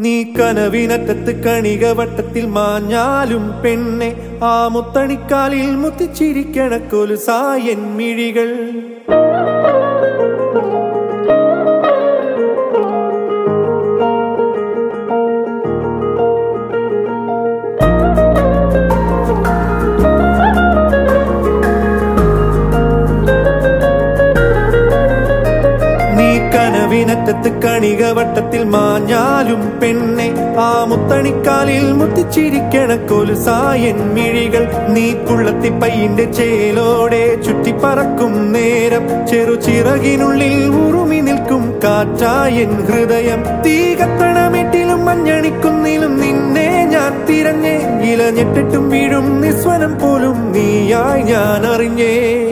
നീ കനവിനറ്റത്ത് കണിക വട്ടത്തിൽ മാഞ്ഞാലും പെണ്ണെ ആ മുത്തണിക്കാലിൽ മുത്തിച്ചിരിക്കണ കൊലുസായൻ മിഴികൾ നീ കനവിനറ്റത്ത് കണിക വട്ടത്തിൽ മാഞ്ഞാലും പെണ്ണെ ആ മുത്തണിക്കാലിൽ മുത്തിച്ചിരിക്കണ കൊലുസായൻ മിഴികൾ നീ കുള്ളത്തി പയ്യന്റെ ചേലോടെ ചുറ്റിപ്പറക്കും നേരം ചെറുചിറകിനുള്ളിൽ ഉറുമി നിൽക്കും കാറ്റായൻ ഹൃദയം തീ കത്തണമെട്ടിലും മഞ്ഞണിക്കുന്നിലും നിന്നെ ഞാൻ തിരഞ്ഞേ ഇലഞ്ഞെട്ടിട്ടും വീഴും നിസ്വനം പോലും നീയായി ഞാൻ അറിഞ്ഞേ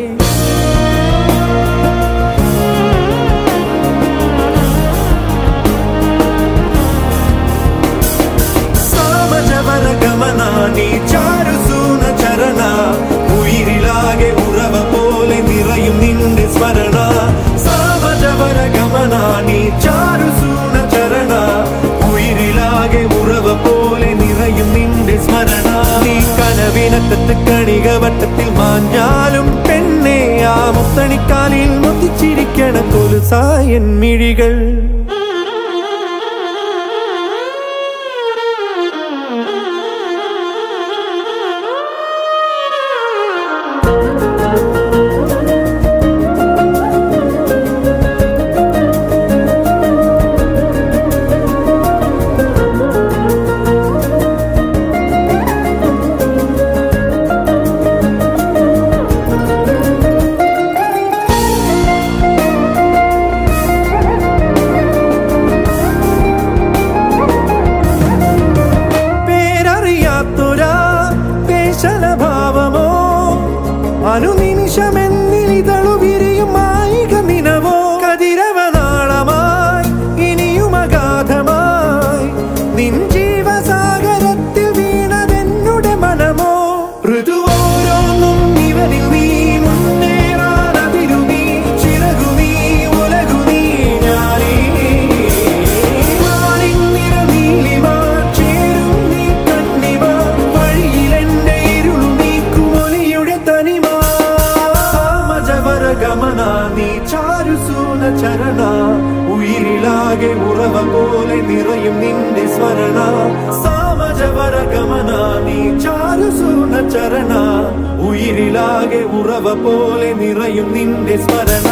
സാമജവര ഗമന നീ ചാരുസൂന ചരണ ഉയിരിലാകെ ഉറവ പോലെ നിറയും നിന്റെ സ്മരണ സാമജവര ഗമന നീ ചാരുസൂന ചരണ ഉയിരിലാകെ ഉറവ പോലെ നിറയും നിന്റെ സ്മരണ നീ കനവിനറ്റത്ത് കണിക വട്ടത്തിൽ മാഞ്ഞാലും പെണ്ണെ ആ മുത്തണിക്കാലിൽ മുത്തിച്ചിരിക്കണ കൊലുസായൻ മിഴികൾ പേരറിയാത്തൊരാ പേശലഭാവമോ അനുനിമിഷമെന്നിതളു വിരിയും മായിക നിനവോ കതിരവനാളമായി ഇനിയും അഗാധമായി നിൻ ജീവസാഗരത്തിൽ വീണതെന്നുടെ മനമോ ഋതുവോരോന്നും ഇവരിൽ നീ മുന്നേറാനതിരു നീ ചിറകു നീ ഉലകു നീ ഞാനേ മാറിന്നിറ നീലിമ ചേരും നീ കണ്ണിമ വഴിയിലെന്റെ ഇരുളു നീക്കുമൊലിയുടെ തനിമ സാമജവര ഗമന നീ ചാരുസൂന ചരണ ഉയിരിലാകെ ഉറവ പോലെ നിറയും നിന്റെ സ്മരണ സാമജവര ഗമന നീ ചാരുസൂന ചരണ ഉയിരിലാകെ ഉറവ പോലെ നിറയും നിന്റെ സ്മരണ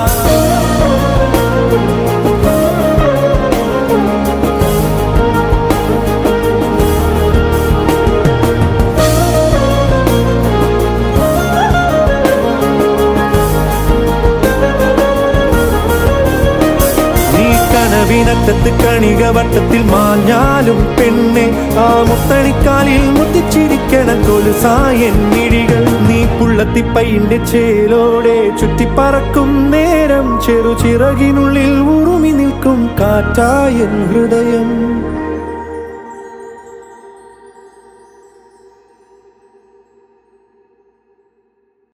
നീ കനവിനറ്റത്ത് കണിക വട്ടത്തിൽ മാഞ്ഞാലും പെണ്ണെ ആ മുത്തണിക്കാലിൽ മുത്തിച്ചിരിക്കണ കൊലുസായൻ മിഴികൾ നീ പുള്ളത്തിപ്പൈന്റെ ചേലോടെ ചുറ്റിപ്പറക്കും നേരം ചെറുചിറകിനുള്ളിൽ ഉറുമി നിൽക്കും കാറ്റായൻ ഹൃദയം